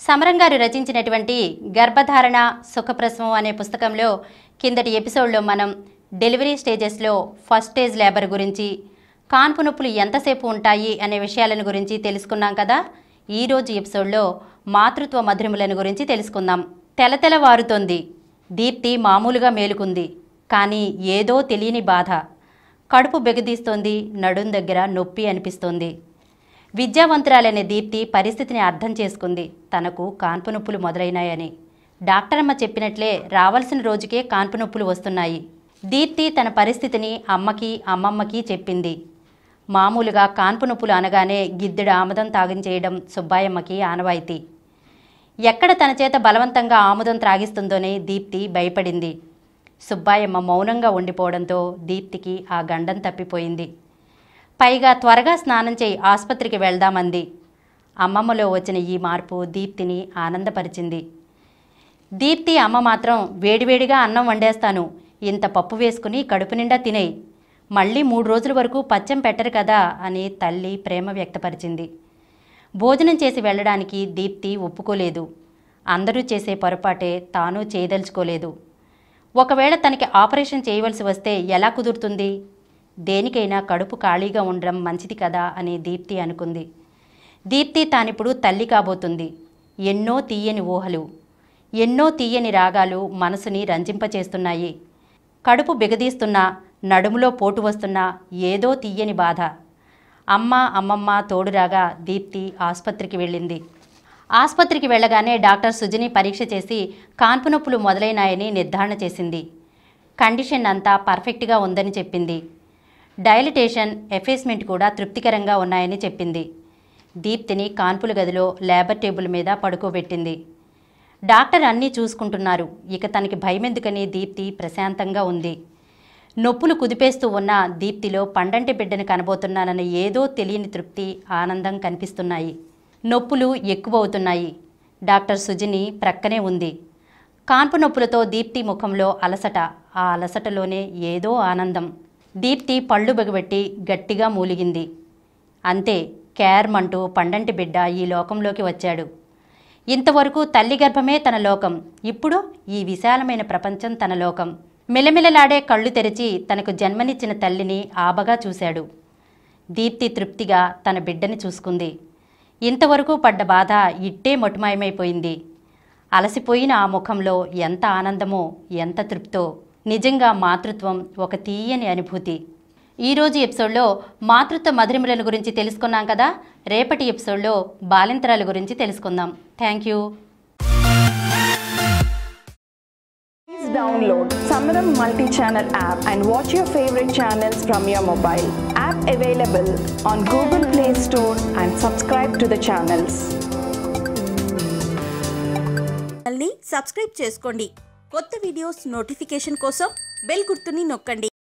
సమరం గారు రచించినటువంటి గర్భధారణ సుఖప్రసవం అనే పుస్తకంలో కిందటి ఎపిసోడ్లో మనం డెలివరీ స్టేజెస్లో ఫస్ట్ స్టేజ్ లేబర్ గురించి కాన్పు నొప్పులు ఎంతసేపు ఉంటాయి అనే విషయాలను గురించి తెలుసుకున్నాం కదా ఈరోజు ఎపిసోడ్లో మాతృత్వ మధురములను గురించి తెలుసుకుందాం తెలతెలవారుతోంది దీప్తి మామూలుగా మేలుకుంది కానీ ఏదో తెలియని బాధ కడుపు బెగదీస్తోంది నడుం దగ్గర నొప్పి అనిపిస్తోంది విద్యావంతురాలైన దీప్తి పరిస్థితిని అర్థం చేసుకుంది తనకు కాన్పు నొప్పులు మొదలైనాయని డాక్టరమ్మ చెప్పినట్లే రావాల్సిన రోజుకే కాన్పు నొప్పులు వస్తున్నాయి దీప్తి తన పరిస్థితిని అమ్మకి అమ్మమ్మకి చెప్పింది మామూలుగా కాన్పు నొప్పులు అనగానే గిద్దెడు ఆముదం తాగించేయడం సుబ్బాయమ్మకి ఆనవాయితీ ఎక్కడ తన చేత బలవంతంగా ఆముదం త్రాగిస్తుందోనే దీప్తి భయపడింది సుబ్బాయమ్మ మౌనంగా ఉండిపోవడంతో దీప్తికి ఆ గండం తప్పిపోయింది పైగా త్వరగా స్నానం చేయి ఆసుపత్రికి వెళ్దామంది అమ్మమ్మలో వచ్చిన ఈ మార్పు దీప్తిని ఆనందపరిచింది దీప్తి అమ్మ మాత్రం వేడివేడిగా అన్నం వండేస్తాను ఇంత పప్పు వేసుకుని కడుపు నిండా తినేయి మళ్ళీ మూడు రోజుల వరకు పచ్చం పెట్టరు కదా అని తల్లి ప్రేమ వ్యక్తపరిచింది భోజనం చేసి వెళ్ళడానికి దీప్తి ఒప్పుకోలేదు అందరూ చేసే పొరపాటే తాను చేయదలుచుకోలేదు ఒకవేళ తనకి ఆపరేషన్ చేయవలసి వస్తే ఎలా కుదురుతుంది దేనికైనా కడుపు ఖాళీగా ఉండడం మంచిది కదా అని దీప్తి అనుకుంది దీప్తి తానిప్పుడు తల్లి కాబోతుంది ఎన్నో తీయని ఊహలు ఎన్నో తీయని రాగాలు మనసుని రంజింపచేస్తున్నాయి కడుపు బిగదీస్తున్నా నడుములో పోటు వస్తున్నా ఏదో తీయని బాధ అమ్మ అమ్మమ్మ తోడురాగా దీప్తి ఆసుపత్రికి వెళ్ళింది ఆసుపత్రికి వెళ్ళగానే డాక్టర్ సుజని పరీక్ష చేసి కాన్పు నొప్పులు మొదలైనాయని నిర్ధారణ చేసింది కండిషన్ అంతా పర్ఫెక్ట్గా ఉందని చెప్పింది డైలిటేషన్ ఎఫేస్మెంట్ కూడా తృప్తికరంగా ఉన్నాయని చెప్పింది దీప్తిని కాన్పుల గదిలో లేబర్ టేబుల్ మీద పడుకోబెట్టింది డాక్టర్ అన్నీ చూసుకుంటున్నారు ఇక తనకి భయమెందుకని దీప్తి ప్రశాంతంగా ఉంది నొప్పులు కుదిపేస్తూ ఉన్న దీప్తిలో పండంటి బిడ్డను కనబోతున్నానన్న ఏదో తెలియని తృప్తి ఆనందం కనిపిస్తున్నాయి నొప్పులు ఎక్కువవుతున్నాయి డాక్టర్ సుజిని ప్రక్కనే ఉంది కాన్పు నొప్పులతో దీప్తి ముఖంలో అలసట ఆ అలసటలోనే ఏదో ఆనందం దీప్తి పళ్ళు బిగబెట్టి గట్టిగా మూలిగింది అంతే కేర్మంటూ పండంటి బిడ్డ ఈ లోకంలోకి వచ్చాడు ఇంతవరకు తల్లి గర్భమే తన లోకం ఇప్పుడు ఈ విశాలమైన ప్రపంచం తన లోకం మిలమిలలాడే కళ్ళు తెరిచి తనకు జన్మనిచ్చిన తల్లిని ఆబగా చూశాడు దీప్తి తృప్తిగా తన బిడ్డని చూసుకుంది ఇంతవరకు పడ్డ బాధ ఇట్టే మొటుమాయమైపోయింది అలసిపోయిన ఆ ముఖంలో ఎంత ఆనందమో ఎంత తృప్తో నిజంగా మాతృత్వం ఒక తీయని అనుభూతి ఈరోజు ఎపిసోడ్లో మాతృత్వ మధురిమల గురించి తెలుసుకున్నాం కదా రేపటి ఎపిసోడ్లో బాలింతరాల గురించి తెలుసుకుందాం thank you Please download Samaram multi-channel app and watch your favorite channels from your mobile. App available on Google Play Store and subscribe to the channels. ఛానల్ని సబ్స్క్రైబ్ చేసుకోండి కొత్త వీడియోస్ నోటిఫికేషన్ కోసం బెల్ గుర్తుని నొక్కండి